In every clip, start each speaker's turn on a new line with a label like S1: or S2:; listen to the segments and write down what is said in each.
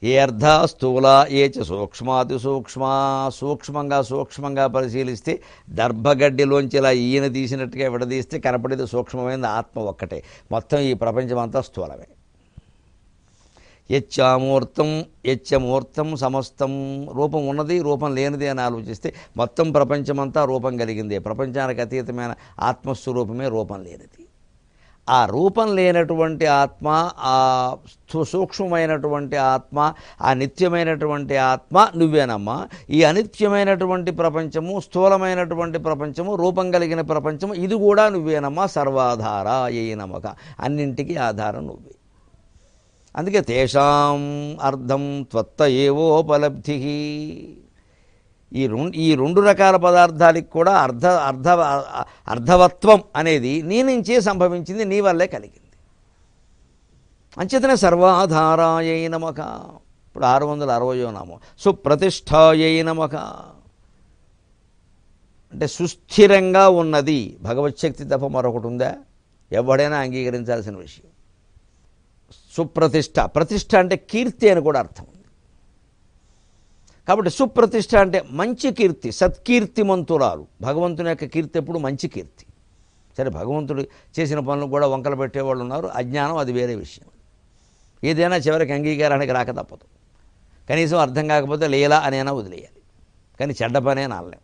S1: ఏ అర్ధ స్థూల ఏ చ సూక్ష్మాతి సూక్ష్మ సూక్ష్మంగా సూక్ష్మంగా పరిశీలిస్తే దర్భగడ్డిలోంచి ఇలా ఈయన తీసినట్టుగా విడదీస్తే కనపడేది సూక్ష్మమైనది ఆత్మ ఒక్కటే మొత్తం ఈ ప్రపంచం అంతా స్థూలమే యచ్చామూర్తం యచ్చమూర్తం సమస్తం రూపం ఉన్నది రూపం లేనిది అని ఆలోచిస్తే మొత్తం ప్రపంచమంతా రూపం కలిగింది ప్రపంచానికి అతీతమైన ఆత్మస్వరూపమే రూపం లేనిది ఆ రూపం లేనటువంటి ఆత్మ ఆ స్థూ- సూక్ష్మమైనటువంటి ఆత్మ ఆ నిత్యమైనటువంటి ఆత్మ నువ్వేనమ్మా ఈ అనిత్యమైనటువంటి ప్రపంచము స్థూలమైనటువంటి ప్రపంచము రూపం కలిగిన ప్రపంచము ఇది కూడా నువ్వేనమ్మా సర్వాధార ఏ నమ్మక అన్నింటికీ ఆధారం నువ్వే అందుకే తేషాం అర్థం త్వత్త ఏవోపలబ్ధి ఈ రెండు ఈ రెండు రకాల పదార్థాలకు కూడా అర్ధ అర్ధ అర్ధవత్వం అనేది నీ నుంచే సంభవించింది నీ వల్లే కలిగింది అంచేతనే సర్వాధారాయై నమక ఇప్పుడు ఆరు వందల అరవయో నామం సుప్రతిష్టాయై నమక అంటే సుస్థిరంగా ఉన్నది భగవచ్చక్తి తప్ప మరొకటి ఉందా ఎవడైనా అంగీకరించాల్సిన విషయం సుప్రతిష్ట ప్రతిష్ట అంటే కీర్తి అని కూడా అర్థం ఉంది కాబట్టి సుప్రతిష్ట అంటే మంచి కీర్తి సత్కీర్తిమంతురాలు భగవంతుని యొక్క కీర్తి ఎప్పుడు మంచి కీర్తి సరే భగవంతుడు చేసిన పనులు కూడా వంకలు పెట్టేవాళ్ళు ఉన్నారు అజ్ఞానం అది వేరే విషయం ఏదైనా చివరికి అంగీకారానికి రాక తప్పదు కనీసం అర్థం కాకపోతే లీలా అనైనా వదిలేయాలి కానీ చెడ్డ పనే అనలేం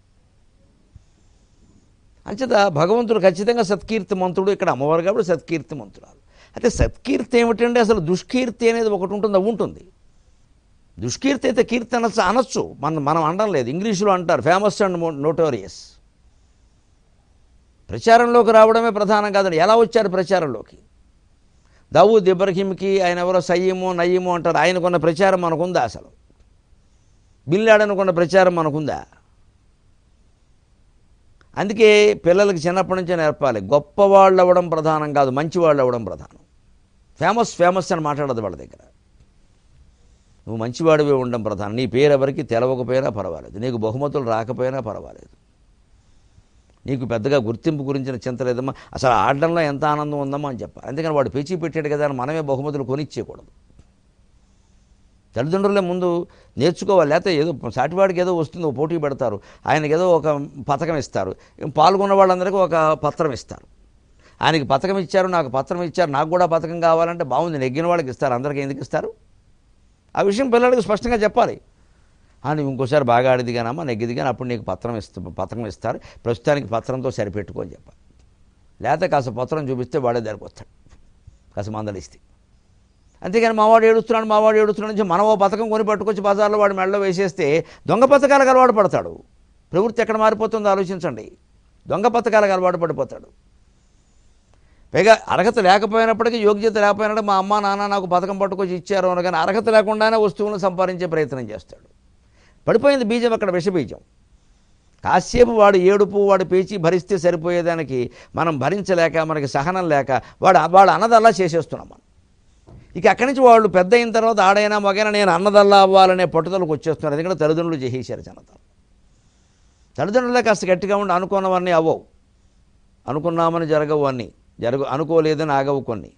S1: అంచేత భగవంతుడు ఖచ్చితంగా సత్కీర్తిమంతుడు ఇక్కడ అమ్మవారు కాబట్టి సత్కీర్తిమంతురాలు అయితే సత్కీర్తి ఏమిటంటే అసలు దుష్కీర్తి అనేది ఒకటి ఉంటుందా ఉంటుంది దుష్కీర్తి అయితే కీర్తి అనొచ్చు అనొచ్చు మనం మనం అనడం లేదు ఇంగ్లీషులో అంటారు ఫేమస్ అండ్ నోటోరియస్ ప్రచారంలోకి రావడమే ప్రధానం కాదండి ఎలా వచ్చారు ప్రచారంలోకి దావూద్ ఇబ్రహీంకి ఆయన ఎవరో సయ్యము నయ్యము అంటారు ఆయనకున్న ప్రచారం మనకుందా అసలు బిల్లాడనుకున్న ప్రచారం మనకుందా అందుకే పిల్లలకి చిన్నప్పటి నుంచే నేర్పాలి గొప్పవాళ్ళు అవ్వడం ప్రధానం కాదు మంచివాళ్ళు అవ్వడం ప్రధానం ఫేమస్ ఫేమస్ అని మాట్లాడదు వాళ్ళ దగ్గర నువ్వు మంచివాడివే ఉండడం ప్రధానం నీ పేరు ఎవరికి తెలవకపోయినా పర్వాలేదు నీకు బహుమతులు రాకపోయినా పర్వాలేదు నీకు పెద్దగా గుర్తింపు గురించిన చింత లేదమ్మా అసలు ఆడడంలో ఎంత ఆనందం ఉందమ్మా అని చెప్పాలి అందుకని వాడు పేచీ పెట్టాడు కదా అని మనమే బహుమతులు కొనిచ్చేయకూడదు తల్లిదండ్రులే ముందు నేర్చుకోవాలి లేకపోతే ఏదో సాటివాడికి ఏదో వస్తుందో పోటీ పెడతారు ఆయనకి ఏదో ఒక పథకం ఇస్తారు పాల్గొన్న వాళ్ళందరికీ ఒక పత్రం ఇస్తారు ఆయనకి పథకం ఇచ్చారు నాకు పత్రం ఇచ్చారు నాకు కూడా పథకం కావాలంటే బాగుంది నెగ్గిన వాళ్ళకి ఇస్తారు అందరికీ ఎందుకు ఇస్తారు ఆ విషయం పిల్లలకి స్పష్టంగా చెప్పాలి ఆ, నువ్వు ఇంకోసారి బాగా ఆడిది కానమ్మా నెగ్గిది కానీ అప్పుడు నీకు పత్రం ఇస్తూ పథకం ఇస్తారు ప్రస్తుతానికి పత్రంతో సరిపెట్టుకో అని చెప్పాలి లేకపోతే కాస్త పత్రం చూపిస్తే వాడే దానికి వస్తాడు కాస్త మందలిస్తే అంతేగాని మావాడు ఏడుస్తున్నాడు మావాడు ఏడుస్తున్నాడు అని చెప్పి మనం ఓ పథకం కొని పట్టుకొచ్చి బజార్లో వాడు మెడలో వేసేస్తే దొంగ పథకాలకు అలవాటు పడతాడు ప్రవృత్తి ఎక్కడ మారిపోతుందో ఆలోచించండి దొంగ పథకాలకు అలవాటు పడిపోతాడు పైగా అర్హత లేకపోయినప్పటికీ యోగ్యత లేకపోయినట్టు మా అమ్మ నాన్న నాకు పథకం పట్టుకొచ్చి ఇచ్చారు అని కానీ అర్హత లేకుండానే వస్తువులను సంపాదించే ప్రయత్నం చేస్తాడు పడిపోయింది బీజం అక్కడ విషబీజం కాసేపు వాడు ఏడుపు వాడు పేచి భరిస్తే సరిపోయేదానికి మనం భరించలేక మనకి సహనం లేక వాడు వాడు అన్నదల్లా చేసేస్తున్నాం మనం ఇక అక్కడి నుంచి వాళ్ళు పెద్ద అయిన తర్వాత ఆడైనా మగైనా నేను అన్నదల్లా అవ్వాలనే పట్టుదలకు వచ్చేస్తున్నారు ఎందుకంటే తల్లిదండ్రులు చేసేసారు జనత తల్లిదండ్రులే కాస్త గట్టిగా ఉండి అనుకున్నవన్నీ అవ్వవు అనుకున్నామని జరగవు అన్నీ జరగ అనుకోలేదని ఆగవు కొన్ని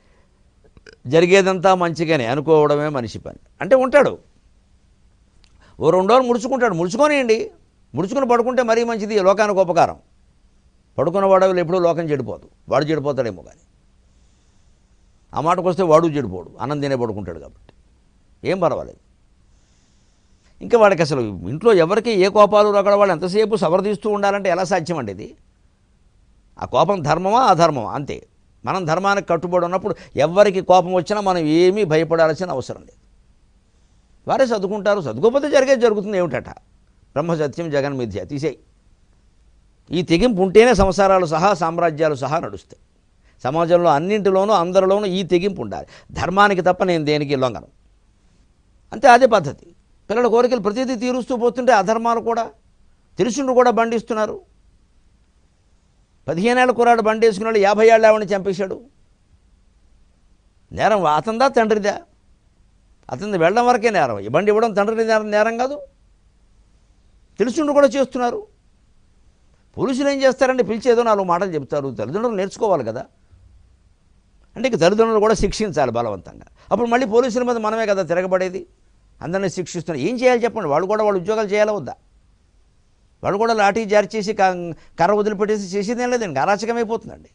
S1: జరిగేదంతా మంచిగానే అనుకోవడమే మనిషి పని అంటే ఉంటాడు ఓ రెండు రోజులు ముడుచుకుంటాడు ముడుచుకోనియండి ముడుచుకుని పడుకుంటే మరీ మంచిది లోకానికి ఉపకారం పడుకున్న వాడు ఎప్పుడూ లోకం చెడిపోదు వాడు చెడిపోతాడేమో కానీ ఆ మాటకు వస్తే వాడు చెడిపోడు అన్నం తినే పడుకుంటాడు కాబట్టి ఏం పర్వాలేదు ఇంకా వాడికి అసలు ఇంట్లో ఎవరికి ఏ కోపాలు రగడ వాళ్ళు ఎంతసేపు సవరదీస్తూ ఉండాలంటే ఎలా సాధ్యం అండి ఇది ఆ కోపం ధర్మమా అధర్మమా అంతే మనం ధర్మానికి కట్టుబడి ఉన్నప్పుడు ఎవరికి కోపం వచ్చినా మనం ఏమీ భయపడాల్సిన అవసరం లేదు వారే చదువుకుంటారు చదువుకోకపోతే జరిగేది జరుగుతుంది ఏమిటట బ్రహ్మసత్యం జగన్ మిథ్య తీసేయి ఈ తెగింపు ఉంటేనే సంసారాలు సహా సామ్రాజ్యాలు సహా నడుస్తాయి సమాజంలో అన్నింటిలోనూ అందరిలోనూ ఈ తెగింపు ఉండాలి ధర్మానికి తప్ప నేను దేనికి లొంగను అంతే అదే పద్ధతి పిల్లల కోరికలు ప్రతిదీ తీరుస్తూ పోతుంటే అధర్మాలు కూడా తెలుసుండు కూడా బండిస్తున్నారు పదిహేనేళ్ళ కురాడు బండి వేసుకున్నాడు యాభై ఏళ్ళ ఆవిడని చంపేశాడు నేరం అతందా తండ్రిదా అతనిది వెళ్ళడం వరకే నేరం ఈ బండి ఇవ్వడం తండ్రిని నేరం నేరం కాదు తెలుసుండు కూడా చేస్తున్నారు పోలీసులు ఏం చేస్తారంటే పిలిచి ఏదో నాలుగు మాటలు చెప్తారు తల్లిదండ్రులు నేర్చుకోవాలి కదా అంటే ఇక తల్లిదండ్రులు కూడా శిక్షించాలి బలవంతంగా అప్పుడు మళ్ళీ పోలీసుల మీద మనమే కదా తిరగబడేది అందరినీ శిక్షిస్తున్నారు ఏం చేయాలి చెప్పండి వాళ్ళు కూడా వాళ్ళు ఉద్యోగాలు చేయాలా వద్దా వాళ్ళు కూడా లాఠీ జారీ చేసి క- కర్ర వదిలిపెట్టేసి చేసేది ఏం లేదండి అరాచకమైపోతుందండి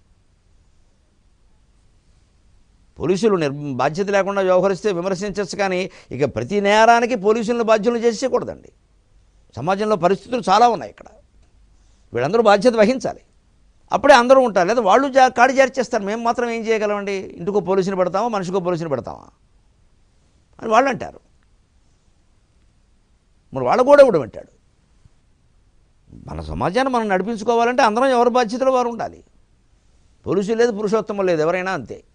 S1: పోలీసులు నిర్ బాధ్యత లేకుండా వ్యవహరిస్తే విమర్శించవచ్చు కానీ ఇక ప్రతి నేరానికి పోలీసులను బాధ్యులను చేసేయకూడదండి సమాజంలో పరిస్థితులు చాలా ఉన్నాయి ఇక్కడ వీళ్ళందరూ బాధ్యత వహించాలి అప్పుడే అందరూ ఉంటారు లేదా వాళ్ళు జా కాడి జారీ చేస్తారు మేము మాత్రం ఏం చేయగలమండి ఇంటికో పోలీసుని పెడతామా మనిషికో పోలీసుని పెడతామా అని వాళ్ళు అంటారు మరి వాళ్ళు కూడా ఇవ్వడం అంటాడు మన సమాజాన్ని మనం నడిపించుకోవాలంటే అందరం ఎవరి బాధ్యతలో వారు ఉండాలి పోలీసులు లేదు పురుషోత్తమం లేదు ఎవరైనా అంతే